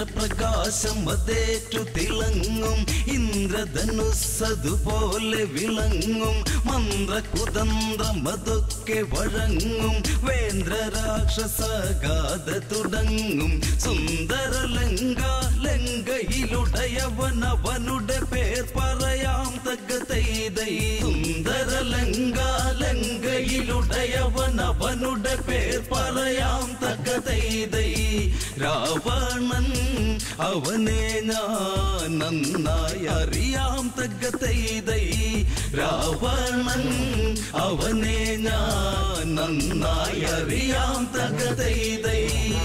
ചന്ദ്രപ്രകാശം അതേറ്റു തിളങ്ങും ഇന്ദ്രധനുസ്സതുപോലെ വിളങ്ങും മന്ത്രകുതന്ത്രം അതൊക്കെ വഴങ്ങും വേന്ദ്രരാക്ഷസഗാഥ തുടങ്ങും സുന്ദര ലങ്ക ലങ്കയിലുടയവൻ അവനുടെ പേർ പറയാം തക തൈതൈ സുന്ദര ലങ്ക ലങ്കയിലുടയവൻ അവനുടെ പേർ പറയാം തക തൈതൈ രാവണൻ അവനെ ഞാൻ നന്നായി അറിയാം തക തൈതൈ രാവണൻ അവനെ ഞാൻ നന്നായി അറിയാം തക തൈതൈ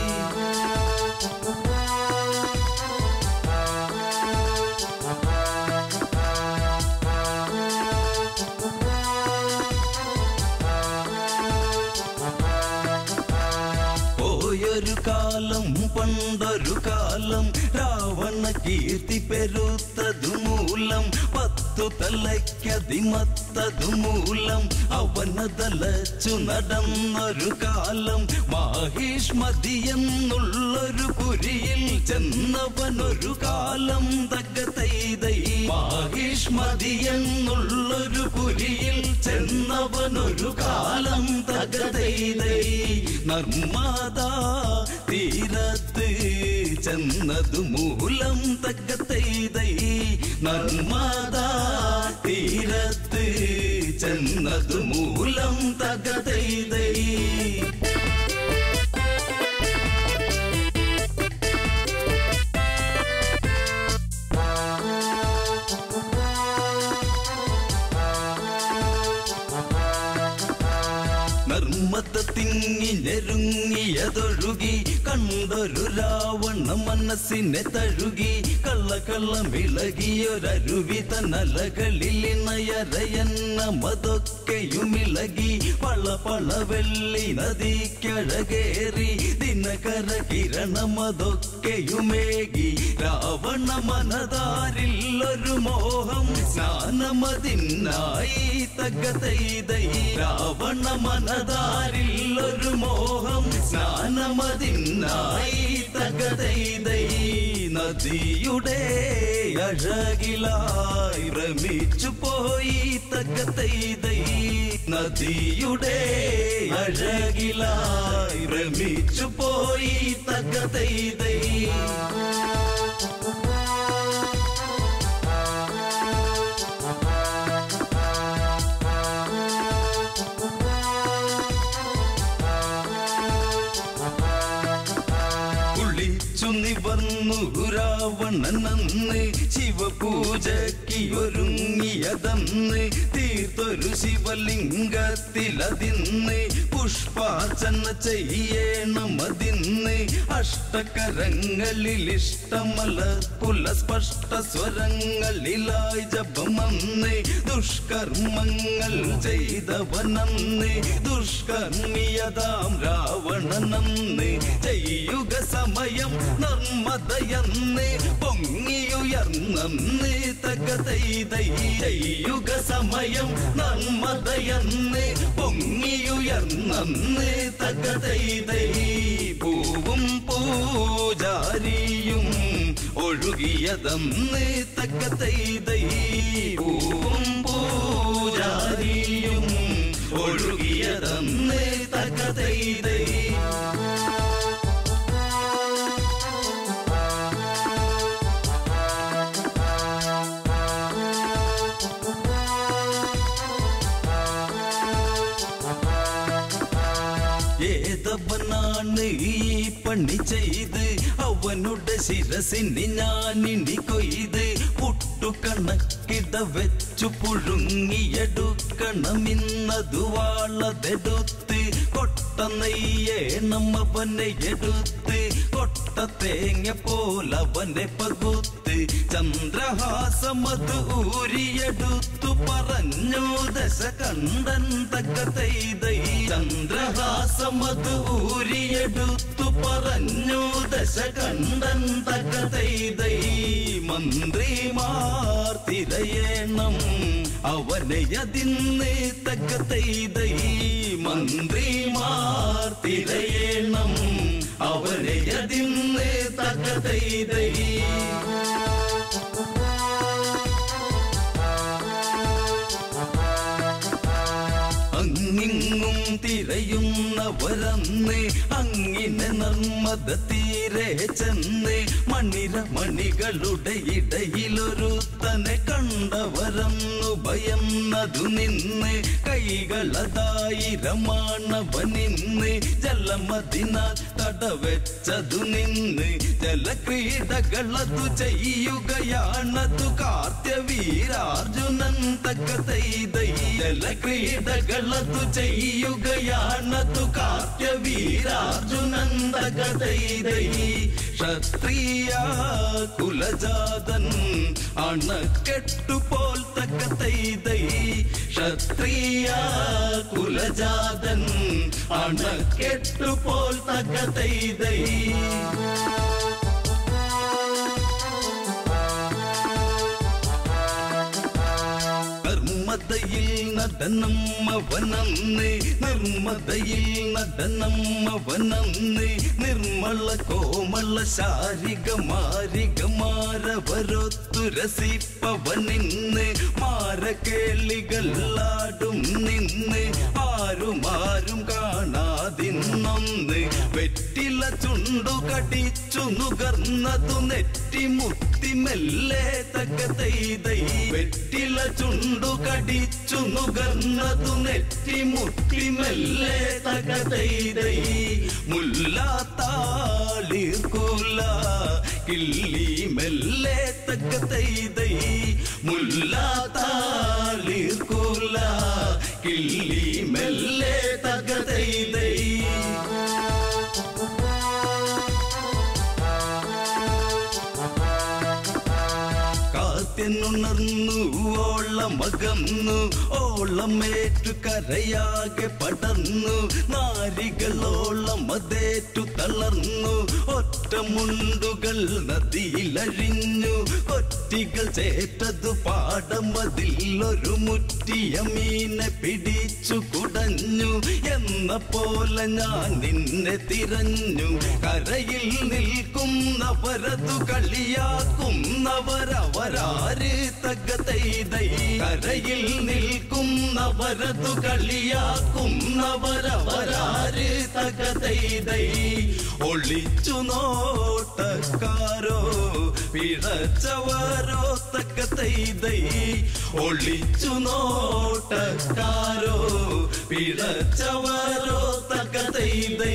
പോയൊരു കാലം പണ്ടൊരു കാലം രാവണ കീർത്തി പെരുത്തതു മൂലം പത്തു തലയ്ക്കതിമത്തതു മൂലം അവനതലച്ചു നടന്നൊരു കാലം മാഹിഷ്മതി എന്നുള്ളൊരു പുരിയിൽ ചെന്നവനൊരു കാലം തകതൈതൈ മാഹിഷ്മതി എന്നുള്ളൊരു പുരിയിൽ ചെന്നവനൊരു കാലം തകതൈതൈ നർമ്മദാ തീരത്ത് ചെന്നതു മൂലം തകതൈതൈ നർമ്മദാ തീരത്ത് ചെന്നതു മൂലം തകതൈതൈ നർമ്മത തിങ്ങി ഞെരുങ്ങിയതൊഴുകി കണ്ടൊരു രാവണ മനസ്സിനെ തഴുകി കള്ള കള്ളം വിളകിയൊരരുവി തന്നലകളിൽ നയരയന്ന മതൊക്കെയും ഇളകി പള പള വെള്ളി നദിക്കഴകേറി ദിനകര കിരണമതൊക്കെയുമേകി രാവണ മനതാരിൽ ഒരു മോഹം സ്നാനമതിനായി തകതൈതൈ രാവണ മനതാരിൽ ഒരു മോഹം സ്നാനമതിനായി തകതൈതൈ നദിയുടെ അഴകിലായി ഭ്രമിച്ചു പോയി തകതൈതൈ നദിയുടെ അഴകിലായി ഭ്രമിച്ചു പോയി തകതൈതൈ കുളിച്ചു നിവർന്നു രാവണനന്ന് ശിവപൂജയ്ക്ക് ഒരുങ്ങിയതന്ന് തീർത്തൊരു ശിവലിംഗത്തിലതിന്ന് പുഷ്പാർച്ചന ചെയ്യണം അതിന്ന് അഷ്ടകരങ്ങളിൽ ഇഷ്ടമല കുല സ്പഷ്ട സ്വരങ്ങളിലായി ജപമന്ന് ദുഷ്കർമ്മങ്ങൾ ചെയ്തവനന്ന് ദുഷ്കർമ്മിയതാം രാവണനന്ന് ചെയ്യുക സമയം നർമ്മദയന്ന് പൊങ്ങിയുയർന്നന്ന് തകതൈതൈ ചെയ്യുക സമയം നർമ്മദയന്ന് പൊങ്ങിയുയർന്നന്ന് തകതൈതൈ പൂവും പൂജാരിയും ഒഴുകിയതന്ന് തകതൈതൈ പൂവും പൂജാരിയും ഒഴുകിയതന്ന് തകതൈതൈ ഏതവനാണ് ഈ പണി ചെയ്ത് അവനുടെ ശിരസിന് ഞാനിനി കൊയ്ത് പുട്ടുകണക്കിട വെച്ചു പുഴുങ്ങിയെടുക്കണമിന്നതു വാളതെടുത്ത് കൊട്ട നെയ്യേണം അവനെ എടുത്ത് കൊട്ട തേങ്ങ പോലവനെ പകുത്ത് ചന്ദ്രഹാസമത് ഊരിയെടുത്തു പറഞ്ഞു ദശ കണ്ടൻ തക്കതൈതൈ ചന്ദ്രഹാസമത് ഊരിയെടുത്തു പറഞ്ഞു ദശ കണ്ടൻ തക്കതൈതൈ മന്ത്രിമാർ തിരയണം അവനെ അതിന്ന് തക്കതൈതൈ മന്ത്രിമാർ തിരയണം അവനെ അതിന്ന് തകതൈതൈ അങ്ങിങ്ങും തിരയുന്നവരന്ന് അങ്ങിനെ നർമ്മദ തീരെ ചെന്ന് മണിര മണികളുടെ ഇടയിലൊരു തന്നെ കണ്ടവരന്നു ഭയന്നതു നിന്ന് കൈകളതായിരമാണവനിന്ന് ജലമതിനാൽ തടവെച്ചതു നിന്ന് ജലക്രീഡകളതു ചെയ്യുകയാണതു കാർത്യവീരാർജുനൻ തക്കതൈതൈ ജലക്രീഡകളതു ചെയ്യുകയാണതു കാർത്യവീരാർജുനൻ തകതൈതൈ ക്ഷത്രിയ കുലജാതൻ അണക്കെട്ടുപോൽ തക്കതൈതൈ ക്ഷത്രിയ കുലജാതൻ അണക്കെട്ടുപോൽ തകതൈതൈ നിർമ്മതയിൽ നടനം അവനന്ന് നിർമ്മതയിൽ നടനം അവനന്ന് നിർമ്മല കോമള ശാരിക മാരിക മാരവരൊത്തു രസിപ്പവനിന്ന് മാരക്കേളികളാടും നിന്ന് ആരും ആരും കാണാതിന്നൊന്ന് വെറ്റില ചുണ്ടു കടിച്ചു നുകർന്നതു നെറ്റി മുത്തി മെല്ലെ തകതൈതൈ വെറ്റില ചുണ്ടു കടിച്ചു നുകർന്നതു നെറ്റി മുത്തി മെല്ലെ തകതൈതൈ മുല്ലാത്താളിർകൂല കിള്ളി മെല്ലെ തകതൈതൈ മുല്ലാത്താളിർകൂല കിള്ളി മെല്ലെ തകതൈതൈ കാത്തിനുണർന്നു ഓളമകന്നു ഓളമേറ്റു കരയാകെ പടർന്നു നാരികളോളം അതേറ്റു തളർന്നു ഒറ്റമുണ്ടുകൾ നദിയിലഴിഞ്ഞു കൊറ്റികൾ ചേറ്റതു പാടമതിൽ ഒരു മുറ്റിയ മീനെ പിടിച്ചു കുടഞ്ഞു എന്ന പോലെ ഞാൻ നിന്നെ തിരഞ്ഞു കരയിൽ നിൽക്കുന്നവരതു കളിയാക്കുന്നവരവരാര് തകതൈതൈ കരയിൽ നിൽക്കുന്നവരതു കളിയാക്കുന്നവരവരാര് തകതൈതൈ ഒളിച്ചു നോട്ടക്കാരോ പിഴച്ചവരോ തകതൈതൈ ഒളിച്ചു നോട്ടക്കാരോ പിഴച്ചവരോ തകതൈതൈ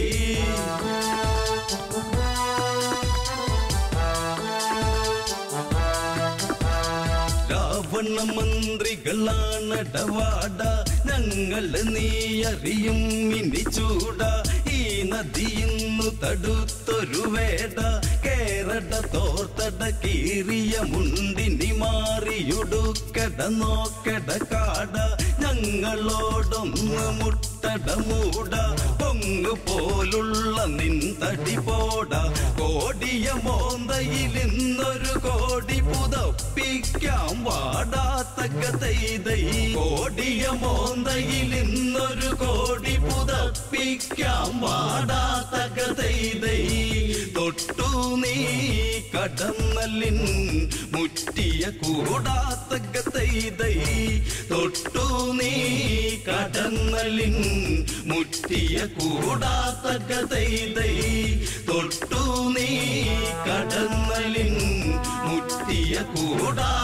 രാവണ മന്ത്രികളാണടവാട ഞങ്ങള് നീ അറിയും ഇനി ചൂട ഈ നദിയിന്നു തടുത്തൊരു വേട കേരട തോർത്തട കീറിയ മുണ്ടിനി മാറിയുടുക്കട നോക്കട കാട ഞങ്ങളോടൊന്ന് മുട്ടട മൂട പൊങ്ങു പോലുള്ള നിൻ തടി പോട കോടിയ മോന്തയിൽ ഇന്നൊരു കോടി പുതപ്പിക്കാം വാടാത്തക്ക തൈതൈ കോടിയ മോന്തയിൽ ഇന്നൊരു കോടി പുതപ്പിക്കാം വാടാത്തക്ക തൈതൈ തൊട്ടു നീ കടന്നലിൻ മുറ്റിയ കൂടാത്തക്ക തൈതൈ തൊട്ടു നീ കടന്നലിൻ മുറ്റിയ കൂടാത്തക്ക തൈതൈ തൊട്ടു നീ കടന്നലിൻ മുറ്റിയ കൂടാ